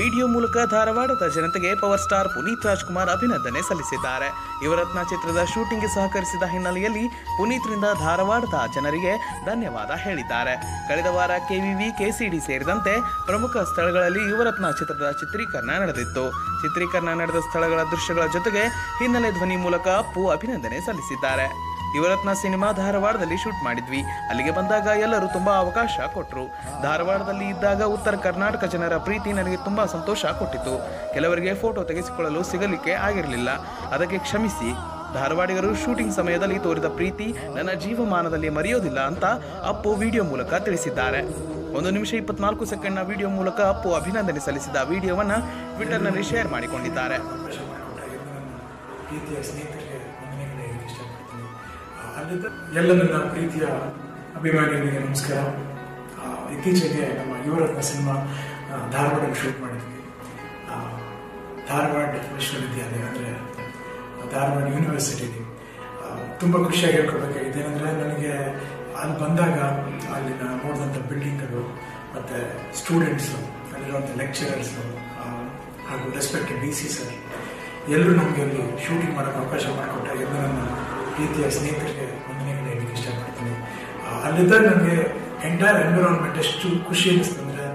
video ಮೂಲಕ ಧಾರವಾಡದ ಜನತೆಗೆ ಪವರ್ ಸ್ಟಾರ್ ಪುನೀತ್ ರಾಜ್ಕುಮಾರ್ ಅಭಿನಂದನೆ ಸಲ್ಲಿಸಿದ್ದಾರೆ ಯುವರತ್ನ ಚಿತ್ರದ ಶೂಟಿಂಗ್ಗೆ ಸಹಕರಿಸಿದ ಹಿನ್ನೆಲೆಯಲ್ಲಿ ಪುನೀತ್ರಿಂದ ಧಾರವಾಡದ ಜನರಿಗೆ ಧನ್ಯವಾದ ಹೇಳಿದ್ದಾರೆ ಕಳೆದ ವಾರ ಕೆವಿವಿ ಕೆಸಿಡಿ ಸೇರಿದಂತೆ ಪ್ರಮುಖ ಸ್ಥಳಗಳಲ್ಲಿ ಯುವರತ್ನ ಚಿತ್ರದ ಚಿತ್ರೀಕರಣ ನಡೆದಿತ್ತು ಚಿತ್ರೀಕರಣ ನಡೆದ ಸ್ಥಳಗಳ ದೃಶ್ಯಗಳ ಜೊತೆಗೆ ಹಿನ್ನೆಲೆ ಧ್ವನಿ ಮೂಲಕ ಅಪ್ಪು ಅಭಿನಂದನೆ ಸಲ್ಲಿಸಿದ್ದಾರೆ ಯುವರತ್ನ ಸಿನಿಮಾ ಧಾರವಾಡದಲ್ಲಿ ಶೂಟ್ ಮಾಡಿದ್ವಿ ಅಲ್ಲಿಗೆ ಬಂದಾಗ ಎಲ್ಲರೂ ತುಂಬಾ ಅವಕಾಶ ಕೊಟ್ಟರು ಧಾರವಾಡದಲ್ಲಿ ಇದ್ದಾಗ ಉತ್ತರ ಕರ್ನಾಟಕ ಜನರ ಪ್ರೀತಿ ನನಗೆ ತುಂಬಾ ಸಂತೋಷ ಕೊಟ್ಟಿತು ಕೆಲವರಿಗೆ ಫೋಟೋ ತೆಗೆಸಿಕೊಳ್ಳಲು ಸಿಗಲಿಕ್ಕೆ ಆಗಿರಲಿಲ್ಲ ಅದಕ್ಕೆ ಕ್ಷಮಿಸಿ ಧಾರವಾಡಿಗರು ಶೂಟಿಂಗ್ ಸಮಯದಲ್ಲಿ ತೋರಿದ ಪ್ರೀತಿ ನನ್ನ ಜೀವಮಾನದಲ್ಲಿ ಮರೆಯೋದಿಲ್ಲ ಅಂತ ಅಪ್ಪು ವಿಡಿಯೋ ಮೂಲಕ ತಿಳಿಸಿದ್ದಾರೆ ಒಂದು ನಿಮಿಷ ಇಪ್ಪತ್ನಾಲ್ಕು ಸೆಕೆಂಡ್ನ ವಿಡಿಯೋ ಮೂಲಕ ಅಪ್ಪು ಅಭಿನಂದನೆ ಸಲ್ಲಿಸಿದ ವಿಡಿಯೋವನ್ನು ಟ್ವಿಟರ್ನಲ್ಲಿ ಶೇರ್ ಮಾಡಿಕೊಂಡಿದ್ದಾರೆ ಅವಕಾಶ ಮಾಡಿಕೊಟ್ಟ ಎಲ್ಲ ನನ್ನ ಪ್ರೀತಿಯ ಸ್ನೇಹಿತರಿಗೆ ವಂದನೆಗಳನ್ನ ಹೇಳಕ್ಕೆ ಇಷ್ಟಪಡ್ತೀನಿ ಆ, ಅಲ್ಲಿದ್ದ ಎಲ್ಲ ನನ್ನ ಪ್ರೀತಿಯ ಅಭಿಮಾನಿಗಳಿಗೆ ನಮಸ್ಕಾರ ಆ, ಇತ್ತೀಚೆಗೆ ನಮ್ಮ ಯುವರತ್ನ ಸಿನಿಮಾ ಆ, ಧಾರವಾಡದಲ್ಲಿ ಶೂಟ್ ಮಾಡಿದ್ವಿ ಆ, ಧಾರವಾಡ ವಿಶ್ವವಿದ್ಯಾಲಯ ಅಂದರೆ ಧಾರವಾಡ ಯೂನಿವರ್ಸಿಟಿಲಿ ಆ, ತುಂಬ ಖುಷಿಯಾಗಿ ಹೇಳ್ಕೊಡ್ಬೇಕಾಗಿದೆ ಏನಂದರೆ ನನಗೆ ಅಲ್ಲಿ ಬಂದಾಗ ಅಲ್ಲಿನ ನೋಡಿದಂಥ ಬಿಲ್ಡಿಂಗ್ಗಳು ಮತ್ತು ಸ್ಟೂಡೆಂಟ್ಸು ಅಲ್ಲಿರುವಂಥ ಲೆಕ್ಚರರ್ಸು ಹಾಗೂ ರೆಸ್ಪೆಕ್ಟೆಡ್ ಡಿ ಸಿ ಸರ್ ಎಲ್ಲರೂ ನಮಗೆ ಅಲ್ಲಿ ಶೂಟಿಂಗ್ ಮಾಡೋಕ್ಕೆ ಅವಕಾಶ ಮಾಡಿಕೊಟ್ಟ ಎಲ್ಲ ನನ್ನ ಪ್ರೀತಿಯ ಸ್ನೇಹಿತರಿಗೆ ವಂದನೆಗಳನ್ನ ಹೇಳಲಿಕ್ಕೆ ಇಷ್ಟಪಡ್ತೀನಿ ಆ, ಅಲ್ಲಿದ್ದಾಗ ನನಗೆ ಎಂಟೈರ್ ಎನ್ವಿರಾನ್ಮೆಂಟ್ ಎಷ್ಟು ಖುಷಿ ಅನ್ನಿಸ್ತು ಅಂದರೆ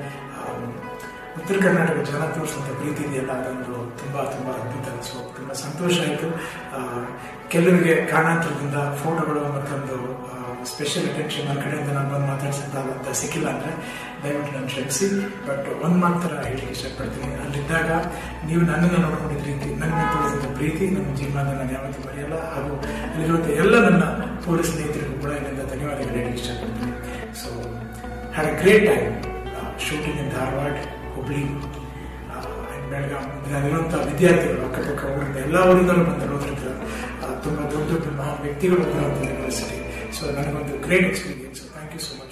ಉತ್ತರ ಕರ್ನಾಟಕ ಜನ ತೋರಿಸುವಂಥ ಪ್ರೀತಿ ಇದೆಯಲ್ಲ ಅದೊಂದು ತುಂಬ ತುಂಬ ಅದ್ಭುತ ಸೊ ತುಂಬ ಸಂತೋಷ ಆಯಿತು ಕೆಲವರಿಗೆ ಕಾರಣಾಂತರದಿಂದ ಫೋಟೋಗಳು ಮತ್ತೊಂದು ಸ್ಪೆಷಲ್ ಅಟೆನ್ಷನ್ ನನ್ನ ಕಡೆಯಿಂದ ನಾನು ಬಂದು ಮಾತಾಡ್ಸೋಕ್ಕಾಗಂತ ಸಿಕ್ಕಿಲ್ಲ ಅಂದರೆ ದಯವಿಟ್ಟು ನಾನು ಕ್ಷಮಿಸಿ ಬಟ್ ಒಂದು ಮಾತ್ರ ಹೇಳಲಿಕ್ಕೆ ಇಷ್ಟಪಡ್ತೀನಿ ಅಲ್ಲಿದ್ದಾಗ ನೀವು ನನ್ನನ್ನು ನೋಡ್ಕೊಂಡಿದ್ದ ರೀತಿ ನನ್ನ ತೋರಿಸಿದ ಪ್ರೀತಿ ನನ್ನ ಜೀವನದ ನಾನು ಯಾವತ್ತೂ ಮರೆಯಲ್ಲ ಹಾಗೂ ಅಲ್ಲಿರುವಂಥ ಎಲ್ಲ ನನ್ನ ಪೊಲೀಸ್ ಸ್ನೇಹಿತರಿಗೂ ಕೂಡ ಇಲ್ಲಿಂದ ಧನ್ಯವಾದಗಳು ಹೇಳಲಿಕ್ಕೆ ಇಷ್ಟಪಡ್ತೀನಿ so had a great time shooting in Dharwad Hubli uh, and Belgaum ಅಲ್ಲಿರುವಂಥ ವಿದ್ಯಾರ್ಥಿಗಳು ಅಕ್ಕಪಕ್ಕ ಊರಿಂದ ಎಲ್ಲ ಊರಿಂದಲೂ ಬಂದಿರೋದ್ರಿಂದ ಆ, ತುಂಬ ದೊಡ್ಡ ದೊಡ್ಡ ಮಹಾನ್ ವ್ಯಕ್ತಿಗಳು ಬರುವಂಥ ಯೂನಿವರ್ಸಿಟಿ ಸೊ ನನಗೊಂದು great experience thank you so much